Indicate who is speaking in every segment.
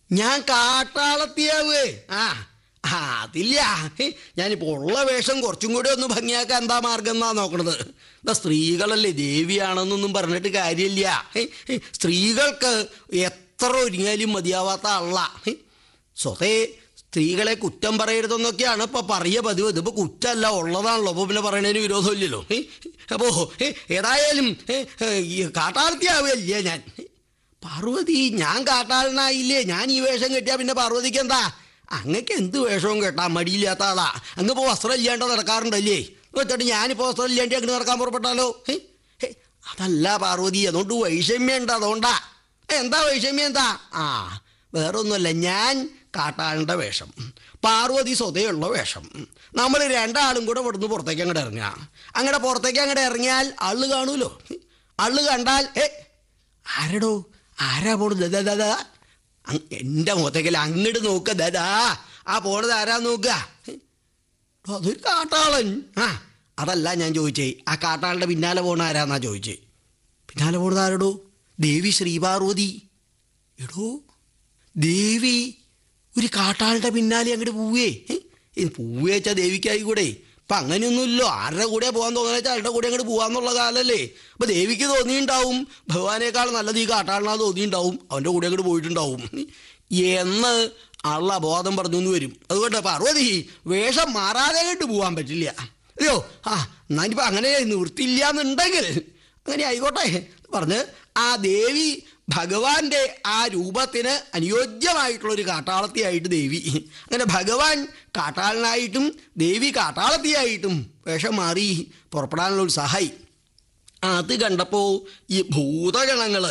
Speaker 1: ഞാൻ കാട്ടാളത്തിയാവേ ആ ആ, അതില്ല ഹേ, ഞാനിപ്പോ ഉള്ള വേഷം കുറച്ചും കൂടി ഒന്ന് ഭംഗിയാക്കാൻ എന്താ മാർഗം എന്നാ നോക്കണത് എന്താ സ്ത്രീകളല്ലേ ദേവിയാണെന്നൊന്നും പറഞ്ഞിട്ട് കാര്യമില്ല ഹേ, ഹേ, സ്ത്രീകൾക്ക് എത്ര ഒരുങ്ങിയാലും മതിയാവാത്ത ആളാ ഹേ, സ്വതേ സ്ത്രീകളെ കുറ്റം പറയരുതെന്നൊക്കെയാണ് ഇപ്പൊ പറയ പതിവ് ഇതിപ്പോ കുറ്റമല്ല ഉള്ളതാണല്ലോ അപ്പൊ പിന്നെ പറയണതിന് വിരോധമില്ലല്ലോ ഹേ, അപ്പോ ഹേ, ഏതായാലും ഹേ, ഹേ, ഈ കാട്ടാളത്തിയാവുകയല്ലേ ഞാൻ ഹേ, പാർവതി ഞാൻ കാട്ടാളനായില്ലേ ഞാൻ ഈ വേഷം കെട്ടിയാ പിന്നെ പാർവതിക്ക് എന്താ അങ്ങക്ക് എന്ത് വേഷവും കേട്ടാ മടിയില്ലാത്ത ആളാ അങ്ങ് ഇപ്പോൾ വസ്ത്രം ഇല്ലാണ്ട് നടക്കാറുണ്ടല്ലേ വെച്ചിട്ട് ഞാനിപ്പോൾ വസ്ത്രം ഇല്ലാണ്ട് അങ്ങ് നടക്കാൻ പുറപ്പെട്ടാലോ ഹേ, ഹേ, അതല്ല പാർവതി അതുകൊണ്ട് വൈഷമ്യം ഉണ്ട് അതുകൊണ്ടാ ഏ, എന്താ വൈഷമ്യം എന്താ ആ വേറൊന്നുമല്ല ഞാൻ കാട്ടാളിൻ്റെ വേഷം പാർവതി സ്വതയുള്ള വേഷം നമ്മൾ രണ്ടാളും കൂടെ ഇവിടുന്ന് പുറത്തേക്ക് അങ്ങോട്ട് ഇറങ്ങുക അങ്ങടെ പുറത്തേക്ക് അങ്ങോട്ട് ഇറങ്ങിയാൽ ആള് കാണൂലോ ആള് കണ്ടാൽ ഏ ആരടോ ആരാ പോണത് ദാ, ദാ, ദാ. അങ് എൻ്റെ മുഖത്തേക്കല്ല അങ്ങോട്ട് നോക്കുക ദാ ആ പോണത് ആരാ നോക്കുക ഹെ, അതൊരു കാട്ടാളൻ ആ അതല്ല ഞാൻ ചോദിച്ചേ ആ കാട്ടാളുടെ പിന്നാലെ പോണ ആരാന്നാ ചോദിച്ചേ പിന്നാലെ പോണത് ആരടോ ദേവി ശ്രീപാർവതി എടോ ദേവി ഒരു കാട്ടാളുടെ പിന്നാലെ അങ്ങോട്ട് പോവേ ഇത് പൂവേ വെച്ചാൽ ദേവിക്കായി കൂടെ ഇപ്പം അങ്ങനെയൊന്നുമില്ലോ ആരുടെ കൂടെ പോകാൻ തോന്നുന്ന വെച്ചാൽ ആരുടെ കൂടെ അങ്ങോട്ട് പോകാന്നുള്ള കാലല്ലേ അപ്പം ദേവിക്ക് തോന്നിയിട്ടുണ്ടാവും ഭഗവാനേക്കാൾ നല്ലത് ഈ കാട്ടാളിനാ തോന്നിയിട്ടുണ്ടാവും അവൻ്റെ കൂടെ അങ്ങോട്ട് പോയിട്ടുണ്ടാവും എന്ന് ആളുടെ അബോധം പറഞ്ഞു എന്ന് വരും അതുകൊണ്ട് പാർവതി വേഷം മാറാതെ അങ്ങോട്ട് പോകാൻ പറ്റില്ല അയ്യോ ആ എന്നാലിപ്പോൾ അങ്ങനെ നിവൃത്തിയില്ല എന്നുണ്ടെങ്കിൽ അങ്ങനെ ആയിക്കോട്ടെ പറഞ്ഞ് ആ ദേവി ഭഗവാന്റെ ആ രൂപത്തിന് അനുയോജ്യമായിട്ടുള്ള ഒരു കാട്ടാളത്തിയായിട്ട് ദേവി അങ്ങനെ ഭഗവാൻ കാട്ടാളനായിട്ടും ദേവി കാട്ടാളത്തിയായിട്ടും വേഷം മാറി പുറപ്പെടാനുള്ള ഉത്സാഹമായി അത് കണ്ടപ്പോൾ ഈ ഭൂതഗണങ്ങൾ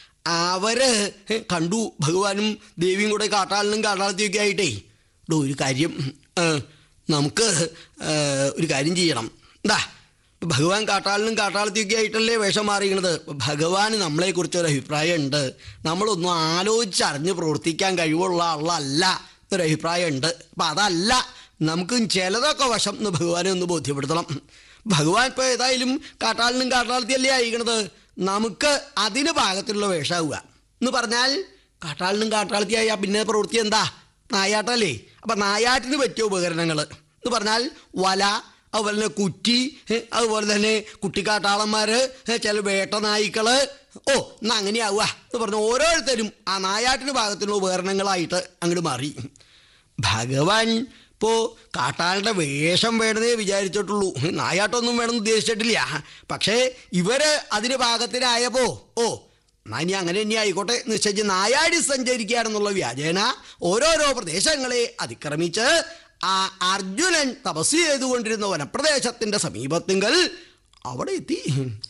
Speaker 1: അവര് കണ്ടു ഭഗവാനും ദേവിയും കൂടെ കാട്ടാളിനും കാട്ടാളത്തിയൊക്കെ ആയിട്ടേ ഡോ ഒരു കാര്യം ഏ, നമുക്ക് ഏ, ഒരു കാര്യം ചെയ്യണം എന്താ ഭഗവാൻ കാട്ടാളിനും കാട്ടാളത്തിയൊക്കെ ആയിട്ടല്ലേ വേഷം മാറിയത് ഭഗവാന് നമ്മളെക്കുറിച്ച് ഒരു അഭിപ്രായം ഉണ്ട് നമ്മളൊന്നും ആലോചിച്ചറിഞ്ഞ് പ്രവർത്തിക്കാൻ കഴിവുള്ള ആളല്ല എന്നൊരു അഭിപ്രായം ഉണ്ട് അപ്പം അതല്ല നമുക്ക് ചിലതൊക്കെ വശം എന്ന് ഭഗവാനെ ഒന്ന് ബോധ്യപ്പെടുത്തണം ഭഗവാൻ ഇപ്പോൾ ഏതായാലും കാട്ടാളിനും കാട്ടാളത്തിയല്ലേ അയക്കണത് നമുക്ക് അതിന് പാകത്തിലുള്ള വേഷമാവുക എന്ന് പറഞ്ഞാൽ കാട്ടാളിനും കാട്ടാളത്തിയായ പിന്നെ പ്രവൃത്തി എന്താ നായാട്ടല്ലേ അപ്പം നായാട്ടിന് പറ്റിയ ഉപകരണങ്ങൾ എന്ന് പറഞ്ഞാൽ വല അതുപോലെ തന്നെ കുറ്റി ഏ, അതുപോലെ തന്നെ കുട്ടിക്കാട്ടാളന്മാർ ചില വേട്ട നായ്ക്കള് ഓ എന്നാ അങ്ങനെയാവുക എന്ന് പറഞ്ഞ ഓരോരുത്തരും ആ നായാട്ടിന് പാകത്തിലുള്ള ഉപകരണങ്ങളായിട്ട് അങ്ങോട്ട് മാറി ഭഗവാൻ ഇപ്പോൾ കാട്ടാളുടെ വേഷം വേണമെന്നേ വിചാരിച്ചിട്ടുള്ളൂ നായാട്ടൊന്നും വേണമെന്ന് ഉദ്ദേശിച്ചിട്ടില്ല പക്ഷേ ഇവര് അതിന് പാകത്തിനായപ്പോ ഓ എന്നാ ഇനി അങ്ങനെ ഇനി ആയിക്കോട്ടെ നിശ്ചയിച്ച് നായാടി സഞ്ചരിക്കുകയാണെന്നുള്ള വ്യാജേന ഓരോരോ പ്രദേശങ്ങളെ അതിക്രമിച്ച് ആ അർജുനൻ തപസ് ചെയ്തുകൊണ്ടിരുന്ന വനപ്രദേശത്തിന്റെ സമീപത്തിങ്കൽ അവിടെ എത്തി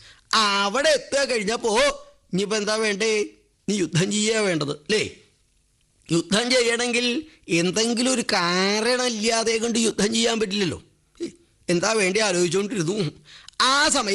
Speaker 1: അവിടെ എത്തുക കഴിഞ്ഞപ്പോ ഇനിയിപ്പോ എന്താ വേണ്ടേ നീ യുദ്ധം ചെയ്യുക വേണ്ടത് അല്ലേ യുദ്ധം ചെയ്യണമെങ്കിൽ എന്തെങ്കിലും ഒരു കാരണമില്ലാതെ കൊണ്ട് യുദ്ധം ചെയ്യാൻ പറ്റില്ലല്ലോ എന്താ വേണ്ടി ആലോചിച്ചുകൊണ്ടിരുന്നു ആ സമയം